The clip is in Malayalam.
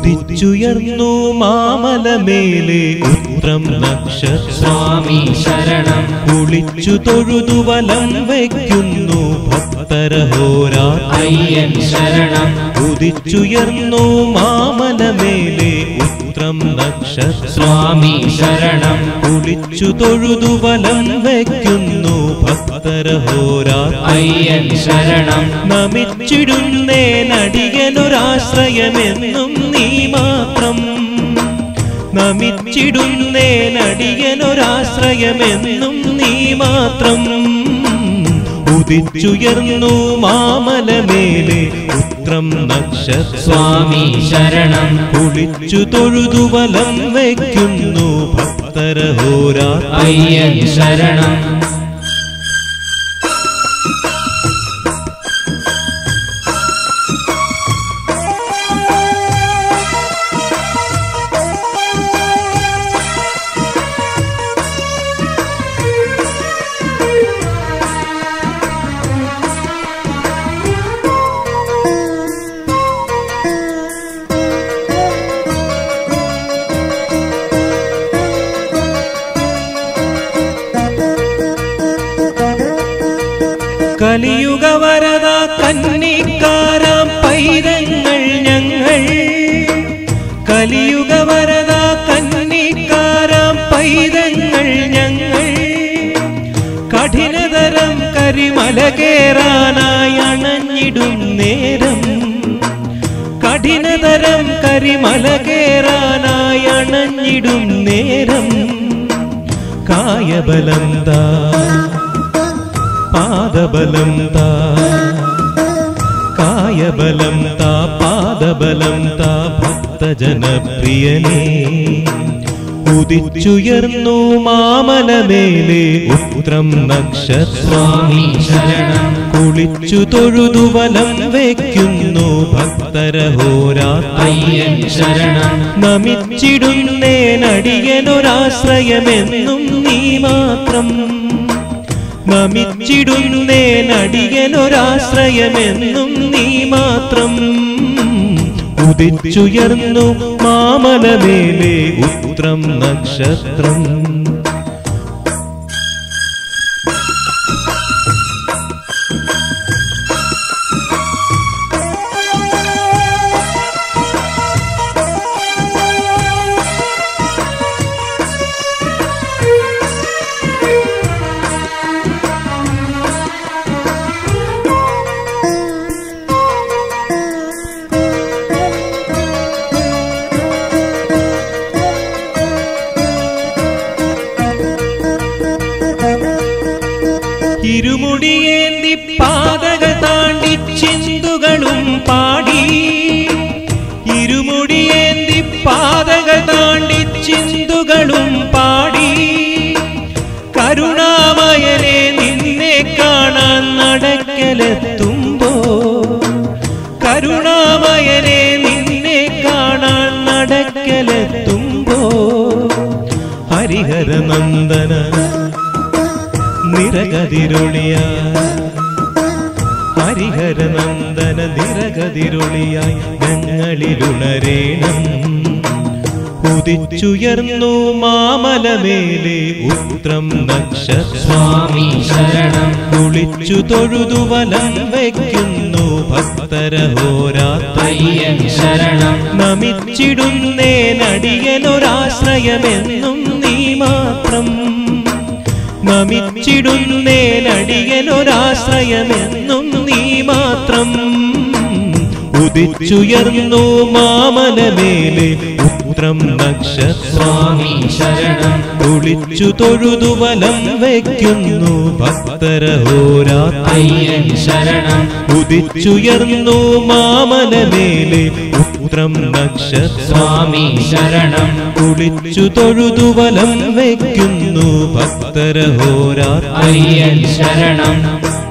ഉദിച്ചുയർന്നു മാമലമേലെ ഉത്രം നക്ഷത്ര സ്വാമി ശരണം കുളിച്ചു തൊഴുതു വലം വയ്ക്കുന്നു ഭക്തരഹോരാ അയ്യൻ ശരണം ഉദിച്ചുയർന്നു മാമലമേലെ ഉത്രം നക്ഷത്ര സ്വാമി ശരണം കുളിച്ചു തൊഴുതു വലം വയ്ക്കുന്നു ഭക്തരഹോരാ അയ്യൻ ശരണം നമിച്ചിടുന്നേ നടിയനൊരാശ്രയമെന്നും നീ മാത്രം നമിച്ചിടുന്നേ നടിയനൊരാശ്രയമെന്നും നീ മാത്രം ഉദിച്ചുയർന്നു മാമലമേലെ ഉത്രം നക്ഷത്ര സ്വാമി ശരണം കുളിച്ചു തൊഴുതു വലം വയ്ക്കുന്നു ഭക്തരഹോരാ അയ്യൻ ശരണം കലിയുഗ വരദ കന്നിക്കാരാം പൈതങ്ങൾ ഞങ്ങൾ കലിയുഗ വരദ കന്നിക്കാരാം പൈതങ്ങൾ ഞങ്ങൾ കഠിനതരം കരിമല കേറാനായി അണഞ്ഞിടും നേരം കഠിനതരം കരിമല കേറാനായി അണഞ്ഞിടും നേരം കായബലം താ പാദബലം താ കായബലം താ പാദബലം താ ഭക്തജനപ്രിയനേ ഉദിച്ചുയർന്നു മാമലമേലെ ഉത്രം നക്ഷത്ര സ്വാമി ശരണം കുളിച്ചു തൊഴുതു വലം വയ്ക്കുന്നു ഭക്തരഹോരാത്ര അയ്യൻ ശരണം നമിച്ചിടുന്നേ നടിയനൊരാശ്രയമെന്നും നീ മാത്രം നമിച്ചിടുന്നേ നടിയനൊരാശ്രയമെന്നും നീ മാത്രം ഉദിച്ചുയർന്നു മാമലമേലെ ഉത്രം നക്ഷത്രം ഇരുമുടിയേന്തി പാതക താണ്ടി ചിന്തുകളും പാടി ഇരുമുടിയേന്തി പാതക താണ്ടി ചിന്തുകളും പാടി കരുണാമയനെ നിന്നെ കാണാൻ നടക്കലെത്തുമ്പോ കരുണാമയനെ നിന്നെ കാണാൻ നടക്കലെത്തുമ്പോ ഹരിഹരനന്ദന നിരകതിരൊളിയ ഹരിഹരനന്ദന നിരകതിരൊളിയായി ഞങ്ങളിലുണരേണം ഉദിച്ചുയർന്നു മാമലമേലെ ഉത്രം നക്ഷത്ര സ്വാമി ശരണം കുളിച്ചു തൊഴുതു വലം വയ്ക്കുന്നു ഭക്തരഹോരാത്ര അയ്യൻ ശരണം നമിച്ചിടുന്നേ നടിയനൊരാശ്രയമെന്നും നീ മാത്രം നമിച്ചിടുന്നേ നടിയനൊരാശ്രയമെന്നും നീ മാത്രം ഉദിച്ചുയർന്നു മാമലമേലെ ഉത്രം നക്ഷത്ര സ്വാമി ശരണം കുളിച്ചു തൊഴുതു വലം വയ്ക്കുന്നു ഭക്തരഹോരാത്ര അയ്യൻ ശരണം ഉദിച്ചുയർന്നു മാമലമേലെ ഉത്രം നക്ഷത്ര സ്വാമി ശരണം കുളിച്ചു തൊഴുതു വലം വയ്ക്കുന്നു ഭക്തരഹോരാത്ര അയ്യൻ ശരണം